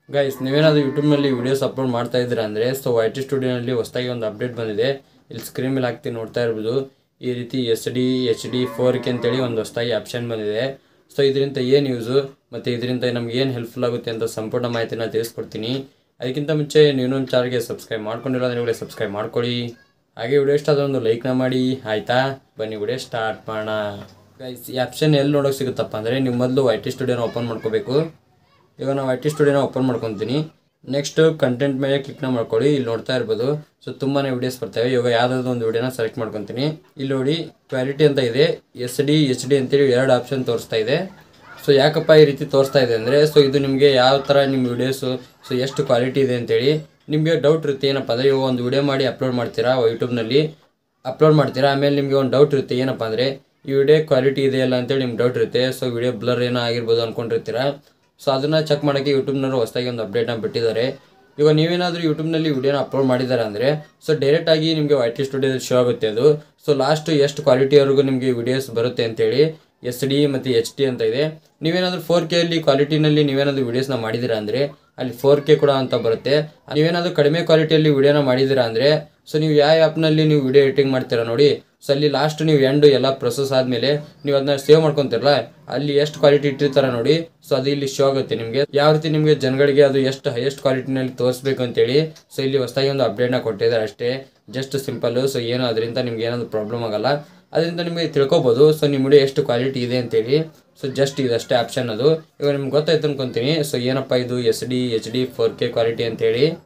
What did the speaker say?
guys ನೀವೇನಾದರೂ ಯೂಟ್ಯೂಬ್ನಲ್ಲಿ videos upload ಮಾಡ್ತಾ ಇದ್ದೀರಾ ಅಂದರೆ ಸೊ ವೈ ಟಿ ಸ್ಟುಡಿಯೋನಲ್ಲಿ ಹೊಸದಾಗಿ ಒಂದು ಅಪ್ಡೇಟ್ ಬಂದಿದೆ ಇಲ್ಲಿ ಸ್ಕ್ರೀನ್ ಮೇಲೆ ಹಾಕ್ತೀನಿ ನೋಡ್ತಾ ಇರ್ಬೋದು ಈ ರೀತಿ S D H D four K ಅಂತೇಳಿ ಒಂದು ಹೊಸದಾಗಿ ಆಪ್ಷನ್ ಬಂದಿದೆ ಸೊ ಇದರಿಂದ ಏನು ಯೂಸು ಮತ್ತು ಇದರಿಂದ ನಮ್ಗೆ ಏನು ಹೆಲ್ಪ್ಫುಲ್ ಆಗುತ್ತೆ ಅಂತ ಸಂಪೂರ್ಣ ಮಾಹಿತಿನ ತಿಳಿಸ್ಕೊಡ್ತೀನಿ ಅದಕ್ಕಿಂತ ಮುಂಚೆ ನೀವು ನಮ್ಮ ಚಾನಲ್ಗೆ ಸಬ್ಸ್ಕ್ರೈಬ್ ಮಾಡ್ಕೊಂಡಿಲ್ಲ ಅಂದರೆ ಇವಾಗ ಸಬ್ಸ್ಕ್ರೈಬ್ ಮಾಡ್ಕೊಳ್ಳಿ ಹಾಗೆ ವಿಡಿಯೋ ಇಷ್ಟ ಆದ್ರೆ ಒಂದು ಲೈಕ್ನ ಮಾಡಿ ಆಯಿತಾ ಬನ್ನಿ ವಿಡಿಯೋ ಸ್ಟಾರ್ಟ್ ಮಾಡೋಣ ಗೈಸ್ ಈ ಆಪ್ಷನ್ ಎಲ್ಲಿ ನೋಡೋಕೆ ಸಿಗುತ್ತಪ್ಪ ಅಂದರೆ ನೀವು ಮೊದಲು ವೈ ಟಿ ಸ್ಟುಡಿಯೋನ ಓಪನ್ ಮಾಡ್ಕೋಬೇಕು ಇವಾಗ ನಾವು ಐ ಟಿ ಸ್ಟುಡಿಯೋನ ಓಪನ್ ಮಾಡ್ಕೊತೀನಿ ನೆಕ್ಸ್ಟ್ ಕಂಟೆಂಟ್ ಮೇಲೆ ಕ್ಲಿಕ್ನ ಮಾಡ್ಕೊಳ್ಳಿ ಇಲ್ಲಿ ನೋಡ್ತಾ ಇರ್ಬೋದು ಸೊ ತುಂಬಾ ವಿಡಿಯೋಸ್ ಬರ್ತವೆ ಇವಾಗ ಯಾವುದಾದ್ರು ಒಂದು ವಿಡಿಯೋನ ಸೆಲೆಕ್ಟ್ ಮಾಡ್ಕೊತೀನಿ ಇಲ್ಲಿ ನೋಡಿ ಕ್ವಾಲಿಟಿ ಅಂತ ಇದೆ ಎಸ್ ಡಿ ಎಚ್ ಡಿ ಅಂತೇಳಿ ಎರಡು ಆಪ್ಷನ್ ತೋರಿಸ್ತಾ ಇದೆ ಸೊ ಯಾಕಪ್ಪ ಈ ರೀತಿ ತೋರಿಸ್ತಾ ಇದೆ ಅಂದರೆ ಸೊ ಇದು ನಿಮಗೆ ಯಾವ ಥರ ನಿಮ್ಮ ವಿಡಿಯೋಸು ಸೊ ಎಷ್ಟು ಕ್ವಾಲಿಟಿ ಇದೆ ಅಂತೇಳಿ ನಿಮಗೆ ಡೌಟ್ ಇರುತ್ತೆ ಏನಪ್ಪ ಅಂದರೆ ಇವಾಗ ಒಂದು ವಿಡಿಯೋ ಮಾಡಿ ಅಪ್ಲೋಡ್ ಮಾಡ್ತೀರಾ ಯೂಟ್ಯೂಬ್ನಲ್ಲಿ ಅಪ್ಲೋಡ್ ಮಾಡ್ತೀರಾ ಆಮೇಲೆ ನಿಮಗೆ ಒಂದು ಡೌಟ್ ಇರುತ್ತೆ ಏನಪ್ಪ ಅಂದರೆ ಈ ವಿಡಿಯೋ ಕ್ವಾಲಿಟಿ ಇದೆಯಲ್ಲ ಅಂತೇಳಿ ನಿಮ್ಗೆ ಡೌಟ್ ಇರುತ್ತೆ ಸೊ ವಿಡಿಯೋ ಬ್ಲರ್ ಏನೋ ಆಗಿರ್ಬೋದು ಅಂದ್ಕೊಂಡಿರ್ತೀರಾ ಸೊ ಅದನ್ನು ಚೆಕ್ ಮಾಡೋಕ್ಕೆ ಯೂಟ್ಯೂಬ್ನವರು ಹೊಸದಾಗಿ ಒಂದು ಅಪ್ಡೇಟ್ನ ಬಿಟ್ಟಿದ್ದಾರೆ ಇವಾಗ ನೀವೇನಾದರೂ ಯೂಟ್ಯೂಬ್ನಲ್ಲಿ ವಿಡಿಯೋನ ಅಪ್ಲೋಡ್ ಮಾಡಿದ್ದಾರೆ ಅಂದರೆ ಸೊ ಡೈರೆಕ್ಟಾಗಿ ನಿಮಗೆ ವೈ ಟಿ ಸ್ಟುಡಿಯೋದಲ್ಲಿ ಶೋ ಆಗುತ್ತೆ ಅದು ಸೊ ಲಾಸ್ಟ್ ಎಷ್ಟು ಕ್ವಾಲಿಟಿವರೆಗೂ ನಿಮಗೆ ವಿಡಿಯೋಸ್ ಬರುತ್ತೆ ಅಂತೇಳಿ ಎಸ್ ಡಿ ಮತ್ತು ಎಚ್ ಡಿ ಅಂತ ಇದೆ ನೀವೇನಾದರೂ ಫೋರ್ ಕೆಯಲ್ಲಿ ಕ್ವಾಲಿಟಿನಲ್ಲಿ ನೀವೇನಾದರೂ ವೀಡಿಯೋಸ್ನ ಮಾಡಿದ್ದೀರಾ ಅಂದರೆ ಅಲ್ಲಿ ಫೋರ್ ಕೆ ಕೂಡ ಅಂತ ಬರುತ್ತೆ ನೀವೇನಾದರೂ ಕಡಿಮೆ ಕ್ವಾಲಿಟಿಯಲ್ಲಿ ವಿಡಿಯೋನ ಮಾಡಿದ್ದೀರಾ ಅಂದರೆ ಸೊ ನೀವು ಯಾವ ಆ್ಯಪ್ನಲ್ಲಿ ನೀವು ವಿಡಿಯೋ ಎಡಿಟಿಂಗ್ ಮಾಡ್ತೀರಾ ನೋಡಿ ಸೊ ಅಲ್ಲಿ ಲಾಸ್ಟ್ ನೀವು ಎಂಡ್ ಎಲ್ಲ ಪ್ರೊಸೆಸ್ ಆದಮೇಲೆ ನೀವು ಅದನ್ನ ಸೇವ್ ಮಾಡ್ಕೊತಿರಲ್ಲ ಅಲ್ಲಿ ಎಷ್ಟು ಕ್ವಾಲಿಟಿ ಇಟ್ಟಿರ್ತಾರೆ ನೋಡಿ ಸೊ ಅದು ಇಲ್ಲಿ ಶೋ ಆಗುತ್ತೆ ನಿಮಗೆ ಯಾವ ರೀತಿ ನಿಮಗೆ ಜನಗಳಿಗೆ ಅದು ಎಷ್ಟು ಹೈಯೆಸ್ಟ್ ಕ್ವಾಲಿಟಿನಲ್ಲಿ ತೋರಿಸ್ಬೇಕು ಅಂತೇಳಿ ಸೊ ಇಲ್ಲಿ ಹೊಸದಾಗಿ ಒಂದು ಅಪ್ಡೇಟ್ನ ಕೊಟ್ಟಿದ್ದಾರೆ ಅಷ್ಟೇ ಜಸ್ಟ್ ಸಿಂಪಲ್ಲು ಸೊ ಏನು ಅದರಿಂದ ನಿಮ್ಗೆ ಏನಾದರೂ ಪ್ರಾಬ್ಲಮ್ ಆಗಲ್ಲ ಅದರಿಂದ ನಿಮಗೆ ತಿಳ್ಕೊಬೋದು ಸೊ ನಿಮ್ಮ ವಿಡಿಯೋ ಎಷ್ಟು ಕ್ವಾಲಿಟಿ ಇದೆ ಅಂತೇಳಿ ಸೊ ಜಸ್ಟ್ ಇದಷ್ಟೇ ಆಪ್ಷನ್ ಅದು ಇವಾಗ ನಿಮ್ಗೆ ಗೊತ್ತಾಯ್ತು ಅನ್ಕೊಂತೀನಿ ಸೊ ಏನಪ್ಪ ಇದು S D H D four K quality ಅಂತೇಳಿ